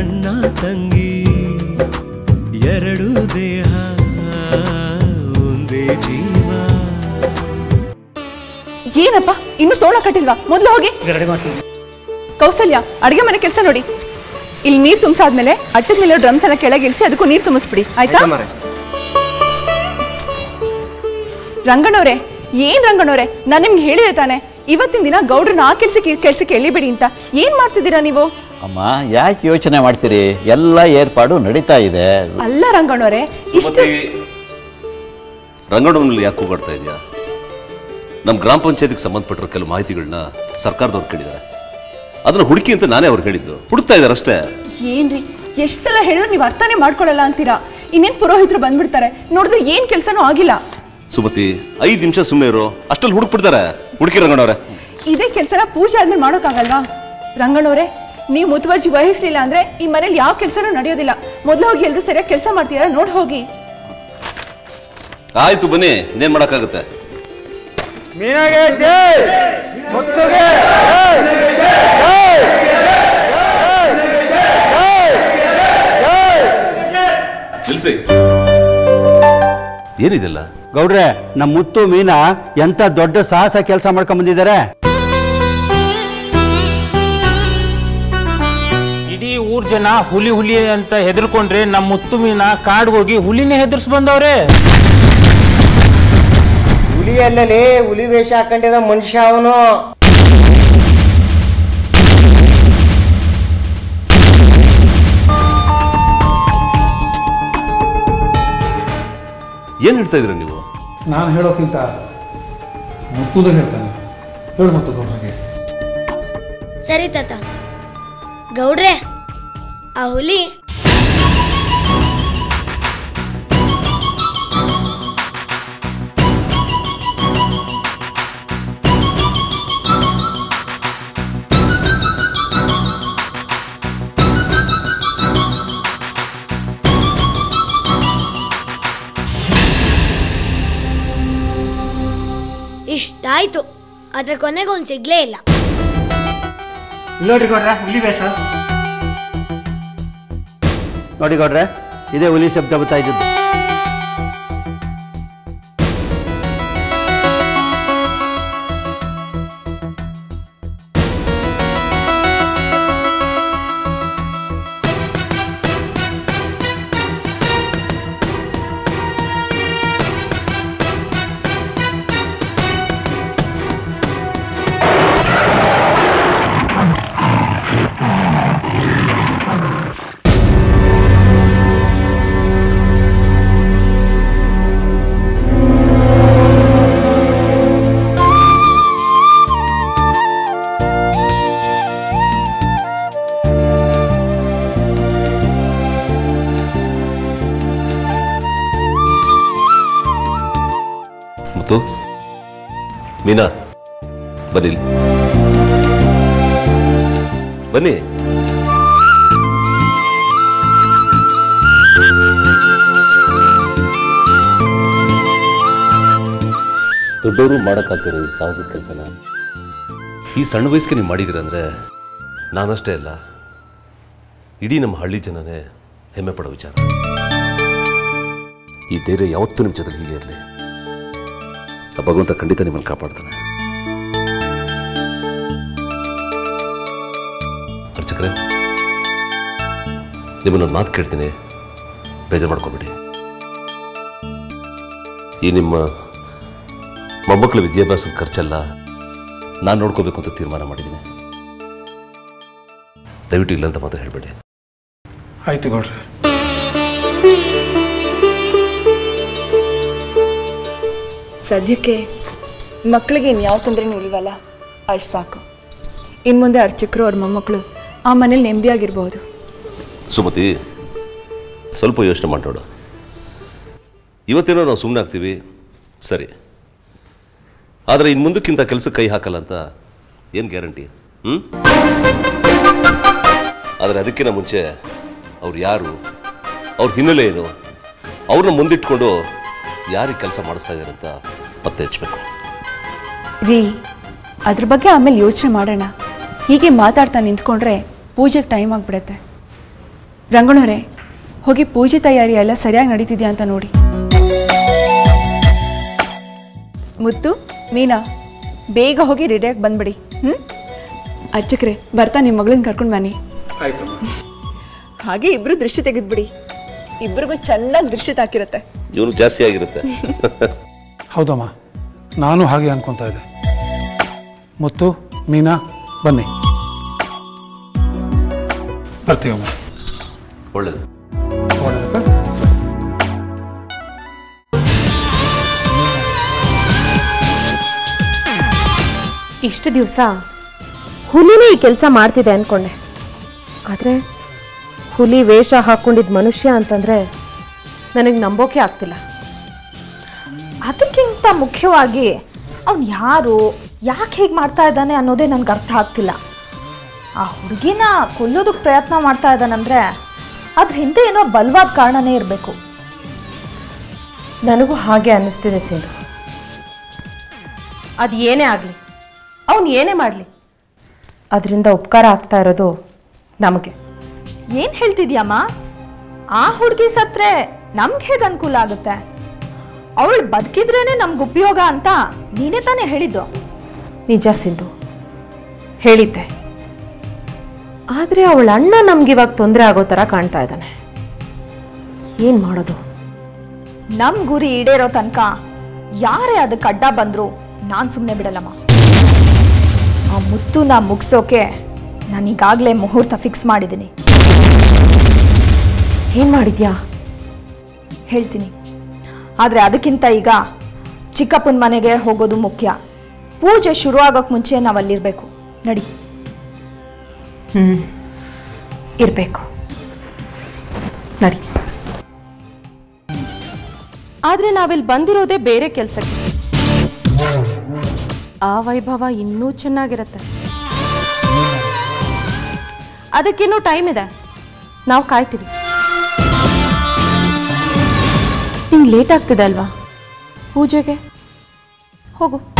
ಅಣ್ಣ ತಂಗಿ ಎರಡು ದೇಹ ಒಂದೇ ಜೀವ ಏನಪ್ಪ ಇನ್ನು ತೋಳ ಕಟ್ಟಿಲ್ವಾ ಮೊದಲು ಹೋಗಿ ರೆಡಿ ಮಾಡ್ತೀನಿ ಕೌಸಲ್ಯ ಅಡಿಗೆ ಮನೆ ಕೆಲಸ ನೋಡಿ ಇಲ್ಲಿ ನೀರು ತುಂಬಿಸಾದ್ಮೇಲೆ ಅಟ್ಟದ ಮೇಲೆ ಡ್ರಮ್ಸ್ ಎಲ್ಲ ಕೆಳಗೆ ಇಳಿಸಿ ಅದಕ್ಕೂ ನೀರು ತುಂಬಿಸ್ಬಿಡಿ ಆಯ್ತಾ ರಂಗಣ್ಣವ್ರೆ ಏನ್ ರಂಗಣ್ಣವ್ರೆ ನಾನು ನಿಮ್ಗೆ ಹೇಳಿದೆ ತಾನೆ ಇವತ್ತಿನ ದಿನ ಗೌಡ್ರನ್ನ ಆ ಕೆಲ್ಸಕ್ಕೆ ಕೆಲ್ಸಕ್ಕೆ ಎಳಿಬೇಡಿ ಅಂತ ಏನ್ ಮಾಡ್ತಿದ್ದೀರಾ ನೀವು ಅಮ್ಮ ಯಾಕೆ ಯೋಚನೆ ಮಾಡ್ತೀರಿ ಎಲ್ಲ ಏರ್ಪಾಡು ನಡೀತಾ ಇದೆ ಅಲ್ಲ ರಂಗಣ್ಣವ್ರೆ ಇಷ್ಟು ರಂಗಣ್ಣನಲ್ಲಿ ಯಾಕೆ ಕೂಗಾಡ್ತಾ ಇದೆಯಾ ನಮ್ಮ ಗ್ರಾಮ ಪಂಚಾಯತಿಗೆ ಸಂಬಂಧಪಟ್ಟಿರೋ ಕೆಲವು ಮಾಹಿತಿಗಳನ್ನ ಸರ್ಕಾರದವ್ರು ಕೇಳಿದ್ದಾರೆ ಅದನ್ನ ಹುಡುಕಿ ಅಂತ ನಾನೇ ಅವ್ರಿಗೆ ಹೇಳಿದ್ದು ಹುಡುಕ್ತಾ ಇದ್ದಾರೆ ಅಷ್ಟೇ ಏನ್ರಿ ಎಷ್ಟ್ ಸಲ ಹೇಳಿದ್ರು ನೀವು ಅರ್ಥನೇ ಮಾಡ್ಕೊಳಲ್ಲ ಅಂತೀರಾ ಇನ್ನೇನ್ ಪುರೋಹಿತರು ಬಂದ್ಬಿಡ್ತಾರೆ ನೋಡಿದ್ರೆ ಏನ್ ಕೆಲ್ಸನೂ ಆಗಿಲ್ಲ ಸುಮತಿ ಐದು ನಿಮಿಷ ಸುಮ್ಮನೆ ಇರು ಅಷ್ಟಲ್ಲಿ ಹುಡುಕ್ಬಿಡ್ತಾರೆ ಹುಡುಕಿ ರಂಗಣ್ಣವ್ರೆ ಇದೇ ಕೆಲ್ಸನ ಪೂಜೆ ಆದ್ಮೇಲೆ ಮಾಡೋಕ್ಕಾಗಲ್ವಾ ರಂಗಣ್ಣವ್ರೆ ನೀವು ಮುತುವರ್ಜಿ ವಹಿಸ್ಲಿಲ್ಲ ಅಂದ್ರೆ ಈ ಮನೇಲಿ ಯಾವ ಕೆಲಸನೂ ನಡೆಯೋದಿಲ್ಲ ಮೊದಲು ಹೋಗಿ ಎಲ್ರು ಸರಿಯಾಗಿ ಕೆಲಸ ಮಾಡ್ತೀರಾ ನೋಡಿ ಹೋಗಿ ಆಯ್ತು ಬನ್ನಿ ಇನ್ನೇನ್ ಮಾಡಕ್ಕಾಗುತ್ತೆ ಮೀನಾಗೆ ಜೈ ಮುತ್ತುಗೆ ನಿಲ್ಸಿ ಏನಿದೆಲ್ಲ ಗೌಡ್ರೆ ನಮ್ಮ ಮುತ್ತು ಮೀನಾ ಎಂತ ದೊಡ್ಡ ಸಾಹಸ ಕೆಲಸ ಮಾಡ್ಕೊಂಡ್ ಬಂದಿದ್ದಾರೆ ಇಡೀ ಊರ್ ಜನ ಹುಲಿ ಹುಲಿ ಅಂತ ಹೆದರ್ಕೊಂಡ್ರೆ ನಮ್ಮ ಮುತ್ತು ಮೀನ ಕಾಡ್ಗೆ ಹೋಗಿ ಹುಲಿನೇ ಹೆದರ್ಸ್ ಬಂದವ್ರೆ ಹುಲಿ ಅಲ್ಲಲೇ ಹುಲಿ ವೇಷ ಹಾಕೊಂಡಿರೋ ಮನುಷ್ಯ ಅವನು ಏನ್ ಹೇಳ್ತಾ ಇದ್ರ ನೀವು ನಾನು ಹೇಳೋಕ್ಕಿಂತ ಮುತ್ತುನೇ ಹೇಳ್ತಾನೆ ಹೇಳು ಮುತ್ತು ಗೌಡ್ರಿಗೆ ಸರಿ ತಾತ ಗೌಡ್ರೆ ಆ ಹುಲಿ ಇಷ್ಟಾಯ್ತು ಅದ್ರ ಕೊನೆಗೆ ಒಂದು ಸಿಗ್ಲೇ ಇಲ್ಲ ನೋಡ್ರಿ ಗೌಡ್ರ ಹುಲಿ ವೇಷ ನೋಡಿ ಗೌಡ್ರೆ ಇದೇ ಹುಲಿ ಶಬ್ದ ಬರ್ತಾ ಇದ್ದದ್ದು ಮುತ್ತು ಮೀನಾ ಬನ್ನಿ ಇಲ್ಲಿ. ಬನ್ನಿ ದೊಡ್ಡವರು ಮಾಡೋಕ್ಕಾಗ್ತಿರೋ ಈ ಸಾಹಸದ ಕೆಲಸನ ಈ ಸಣ್ಣ ವಯಸ್ಸಿಗೆ ನೀವು ಮಾಡಿದ್ದೀರ ಅಂದರೆ ನಾನಷ್ಟೇ ಅಲ್ಲ ಇಡೀ ನಮ್ಮ ಹಳ್ಳಿ ಜನನೇ ಹೆಮ್ಮೆ ಪಡೋ ವಿಚಾರ ಈ ಧೈರ್ಯ ಯಾವತ್ತೂ ನಿಮ್ಮ ಜೊತೆ ಹೀಗೆ ಇರಲಿ ಆ ಭಗವಂತ ಖಂಡಿತ ನಿಮ್ಮನ್ನು ಕಾಪಾಡ್ತಾನೆ ಅರ್ಚಕ್ರೆ ನಿಮ್ಮನ್ನೊಂದು ಮಾತು ಕೇಳ್ತೀನಿ ಬೇಜಾರು ಮಾಡ್ಕೊಬೇಡಿ ಈ ನಿಮ್ಮ ಮೊಮ್ಮಕ್ಕಳ ವಿದ್ಯಾಭ್ಯಾಸದ ಖರ್ಚೆಲ್ಲ ನಾನು ನೋಡ್ಕೋಬೇಕು ಅಂತ ತೀರ್ಮಾನ ಮಾಡಿದ್ದೀನಿ ದಯವಿಟ್ಟು ಇಲ್ಲ ಅಂತ ಮಾತ್ರ ಹೇಳಬೇಡಿ ಆಯ್ತು ಗೌಡ್ರೆ ಸದ್ಯಕ್ಕೆ ಮಕ್ಕಳಿಗೆ ಇನ್ಯಾವ ತೊಂದರೆನೂ ಇಲ್ವಲ್ಲ ಅಷ್ಟು ಸಾಕು ಇನ್ನು ಮುಂದೆ ಅರ್ಚಕರು ಅವ್ರ ಮೊಮ್ಮಕ್ಕಳು ಆ ಮನೇಲಿ ನೆಮ್ಮದಿಯಾಗಿರ್ಬೋದು ಸುಮತಿ ಸ್ವಲ್ಪ ಯೋಚನೆ ಮಾಡೋಣ ಇವತ್ತೇನೋ ನಾವು ಸುಮ್ಮನೆ ಆಗ್ತೀವಿ ಸರಿ ಆದರೆ ಇನ್ನು ಮುಂದಕ್ಕಿಂತ ಕೆಲಸಕ್ಕೆ ಕೈ ಹಾಕಲ್ಲ ಅಂತ ಏನು ಗ್ಯಾರಂಟಿ ಹ್ಞೂ ಆದರೆ ಅದಕ್ಕಿಂತ ಮುಂಚೆ ಅವ್ರು ಯಾರು ಅವ್ರ ಹಿನ್ನೆಲೆ ಏನು ಅವ್ರನ್ನ ಮುಂದಿಟ್ಕೊಂಡು ಯಾರಿಗೆ ಕೆಲಸ ಮಾಡಿಸ್ತಾ ಇದ್ದಾರೆ ಅಂತ ಪತ್ತೆ ಹಚ್ಚಬೇಕು ರೀ ಅದ್ರ ಬಗ್ಗೆ ಆಮೇಲೆ ಯೋಚನೆ ಮಾಡೋಣ ಹೀಗೆ ಮಾತಾಡ್ತಾ ನಿಂತ್ಕೊಂಡ್ರೆ ಪೂಜೆಗೆ ಟೈಮ್ ಆಗಿಬಿಡತ್ತೆ ರಂಗಣವರೇ ಹೋಗಿ ಪೂಜೆ ತಯಾರಿ ಎಲ್ಲ ಸರಿಯಾಗಿ ನಡೀತಿದ್ಯಾ ಅಂತ ನೋಡಿ ಮುತ್ತು ಮೀನಾ ಬೇಗ ಹೋಗಿ ರೆಡಿಯಾಗಿ ಬಂದ್ಬಿಡಿ ಹ್ಞೂ ಅರ್ಚಕ್ರೆ ಬರ್ತಾ ನಿಮ್ಮ ಮಗಳನ್ನ ಕರ್ಕೊಂಡು ಬನ್ನಿ ಆಯ್ತಮ್ಮ ಹಾಗೆ ಇಬ್ರು ದೃಷ್ಟಿ ತೆಗೆದ್ಬಿಡಿ ಇಬ್ರಿಗೂ ಚೆನ್ನಾಗಿ ದೃಷ್ಟಿ ತಾಕಿರುತ್ತೆ ಇವನು ಜಾಸ್ತಿ ಆಗಿರುತ್ತೆ ಹೌದಮ್ಮ ನಾನು ಹಾಗೆ ಅನ್ಕೊತಾ ಇದ್ದೆ ಮುತ್ತು ಮೀನಾ ಬನ್ನಿ ಬರ್ತೀವಮ್ಮ ಒಳ್ಳೇದು ಒಳ್ಳೆಯದಕ್ಕ? ಇಷ್ಟು ದಿವಸ ಹುಲಿನೇ ಈ ಕೆಲಸ ಮಾಡ್ತಿದೆ ಅನ್ಕೊಂಡೆ ಆದರೆ ಹುಲಿ ವೇಷ ಹಾಕೊಂಡಿದ್ದ ಮನುಷ್ಯ ಅಂತಂದರೆ ನನಗೆ ನಂಬೋಕೆ ಆಗ್ತಿಲ್ಲ ಅದಕ್ಕಿಂತ ಮುಖ್ಯವಾಗಿ ಅವನು ಯಾರು ಯಾಕೆ ಹೇಗೆ ಮಾಡ್ತಾ ಇದ್ದಾನೆ ಅನ್ನೋದೇ ನನಗೆ ಅರ್ಥ ಆಗ್ತಿಲ್ಲ ಆ ಹುಡುಗಿನ ಕೊಲ್ಲೋದಕ್ಕೆ ಪ್ರಯತ್ನ ಮಾಡ್ತಾ ಇದ್ದಾನಂದ್ರೆ ಅದ್ರ ಹಿಂದೆ ಏನೋ ಬಲವಾದ ಕಾರಣನೇ ಇರಬೇಕು ನನಗೂ ಹಾಗೆ ಅನ್ನಿಸ್ತಿದೆ ಸಿಂಧು ಅದು ಏನೇ ಆಗಲಿ ಅವನು ಏನೇ ಮಾಡಲಿ ಅದರಿಂದ ಉಪಕಾರ ಆಗ್ತಾ ಇರೋದು ನಮಗೆ ಏನು ಹೇಳ್ತಿದ್ಯಮ್ಮ ಆ ಹುಡುಗಿ ಸತ್ರೆ ನಮ್ಗೆ ಹೇಗೆ ಅನುಕೂಲ ಆಗುತ್ತೆ ಅವಳು ಬದುಕಿದ್ರೇನೆ ನಮ್ಗೆ ಉಪಯೋಗ ಅಂತ ನೀನೇ ತಾನೇ ಹೇಳಿದ್ದು ನಿಜ ಸಿಂಧು ಹೇಳಿದ್ದೆ ಆದರೆ ಅವಳ ಅಣ್ಣ ನಮ್ಗಿವಾಗ ತೊಂದರೆ ಆಗೋ ಥರ ಕಾಣ್ತಾ ಇದ್ದಾನೆ ಏನು ಮಾಡೋದು ನಮ್ ಗುರಿ ಈಡೇರೋ ತನಕ ಯಾರೇ ಅದಕ್ಕೆ ಅಡ್ಡ ಬಂದ್ರು ನಾನು ಸುಮ್ಮನೆ ಬಿಡಲ್ಲಮ್ಮ ಆ ಮುತ್ತುನ ಮುಗಿಸೋಕೆ ನಾನೀಗಾಗಲೇ ಮುಹೂರ್ತ ಫಿಕ್ಸ್ ಮಾಡಿದ್ದೀನಿ ಏನು ಮಾಡಿದ್ಯಾ ಹೇಳ್ತೀನಿ ಆದರೆ ಅದಕ್ಕಿಂತ ಈಗ ಚಿಕ್ಕಪ್ಪನ ಮನೆಗೆ ಹೋಗೋದು ಮುಖ್ಯ ಪೂಜೆ ಶುರು ಆಗೋಕ್ಕೆ ಮುಂಚೆ ನಾವು ಅಲ್ಲಿರಬೇಕು ನಡಿ ಹ್ಞೂ ಇರಬೇಕು ನಡಿ ಆದರೆ ನಾವಿಲ್ಲಿ ಬಂದಿರೋದೇ ಬೇರೆ ಕೆಲಸಕ್ಕೆ ಆ ವೈಭವ ಇನ್ನೂ ಚೆನ್ನಾಗಿರುತ್ತೆ ಅದಕ್ಕಿನ್ನೂ ಟೈಮ್ ಇದೆ ನಾವು ಕಾಯ್ತೀವಿ ನಿಂಗೆ ಲೇಟ್ ಆಗ್ತಿದೆ ಅಲ್ವಾ ಪೂಜೆಗೆ ಹೋಗು